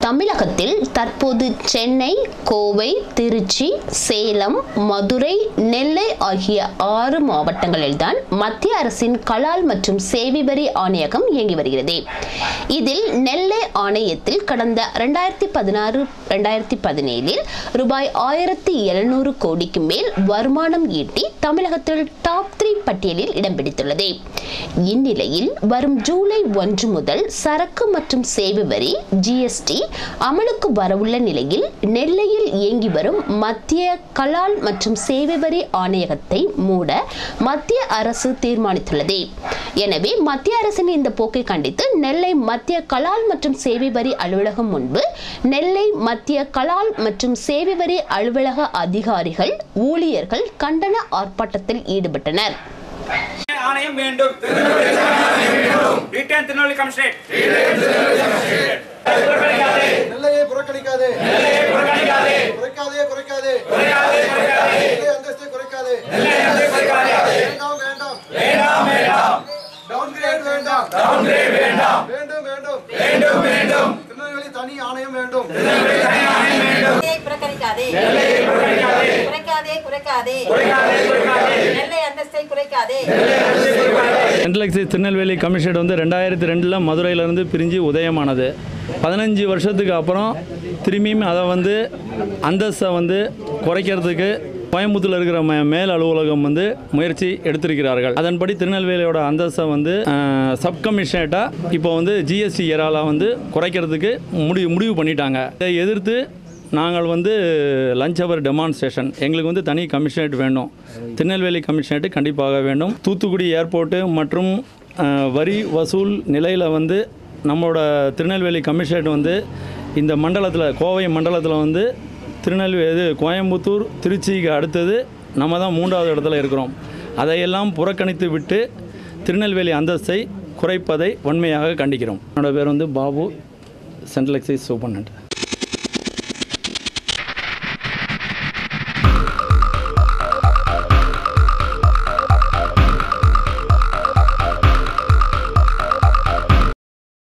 தமிழகத்தில் தற்போது சென்னை கோவை திருச்சி சேலம் மதுரை நெல்லை ஆகிய ஆறு மாவட்டங்களில்தான் மத்திய அரசின் கலால் மற்றும் சேவை வரி ஆணையகம் இயங்கி வருகிறது இதில் நெல்லை ஆணையத்தில் கடந்த இரண்டாயிரத்தி பதினாறு இரண்டாயிரத்தி பதினேழில் ரூபாய் ஆயிரத்தி எழுநூறு கோடிக்கு மேல் வருமானம் ஈட்டி தமிழகத்தில் டாப் த்ரீ பட்டியலில் இடம் பிடித்துள்ளது இந்நிலையில் வரும் ஜூலை ஒன்று முதல் சரக்கு மற்றும் சேவை வரி ஜிஎஸ்டி அமலுக்கு வரவுள்ள நிலையில் நெல்லையில் இயங்கி வரும் மத்திய கலால் மற்றும் சேவை வரி ஆணையகத்தை மூட மத்திய அரசு தீர்மானித்துள்ளது எனவே மத்திய அரசின் இந்த போக்கை கண்டித்து நெல்லை மத்திய கலால் மற்றும் சேவை வரி அலுவலகம் முன்பு நெல்லை மத்திய கலால் மற்றும் சேவை வரி அலுவலக அதிகாரிகள் ஊழியர்கள் கண்டன ஆர்ப்பாட்டத்தில் ஈடுபட்டனர் ஆணையம் வேண்டும் ரிட்டர்ன் திருநெல்வேலி கமிஷனரேட் நெல்லையை புறக்கணிக்காதே குறைக்காதே குறைக்காதே நெல்லை அந்தஸ்தை குறைக்காதே வேண்டாம் வேண்டாம் டவுன்கிரேட் வேண்டாம் வேண்டும் வேண்டும் திருநெல்வேலி தனி ஆணையம் வேண்டும் நெல்லையை புறக்கணிக்காதே குறைக்காதே குறைக்காதே நெல்லை அந்தஸ்தை குறைக்காதே சென்ட்ரல் எக்ஸைஸ் திருநெல்வேலி கமிஷன் வந்து ரெண்டாயிரத்தி ரெண்டில் மதுரையிலேருந்து பிரிஞ்சு உதயமானது பதினஞ்சு வருஷத்துக்கு அப்புறம் திரும்பியும் அதை வந்து அந்தஸ்தை வந்து குறைக்கிறதுக்கு கோயம்புத்தூரில் இருக்கிற மே மேல் அலுவலகம் வந்து முயற்சி எடுத்திருக்கிறார்கள் அதன்படி திருநெல்வேலியோட அந்தஸ்தை வந்து சப் கமிஷனேட்டாக இப்போ வந்து ஜிஎஸ்டி ஏரால வந்து குறைக்கிறதுக்கு முடிவு முடிவு பண்ணிட்டாங்க இதை எதிர்த்து நாங்கள் வந்து லஞ்ச் அவர் டெமான்ஸ்ட்ரேஷன் எங்களுக்கு வந்து தனி கமிஷனரேட் வேண்டும் திருநெல்வேலி கமிஷனரேட் கண்டிப்பாக வேண்டும் தூத்துக்குடி ஏர்போர்ட்டு மற்றும் அஹ், வரி வசூல் நிலையில் வந்து நம்மளோட திருநெல்வேலி கமிஷனரேட் வந்து இந்த மண்டலத்தில் கோவை மண்டலத்தில் வந்து திருநெல்வேலி இது கோயம்புத்தூர் திருச்சிக்கு அடுத்தது நம்ம தான் மூன்றாவது இடத்துல இருக்கிறோம் அதையெல்லாம் புறக்கணித்து விட்டு திருநெல்வேலி அந்தஸ்தை குறைப்பதை வன்மையாக கண்டிக்கிறோம் என்னோட பேர் வந்து பாபு சென்ட்ரல் எக்ஸைஸ் சூப்பர்னண்ட்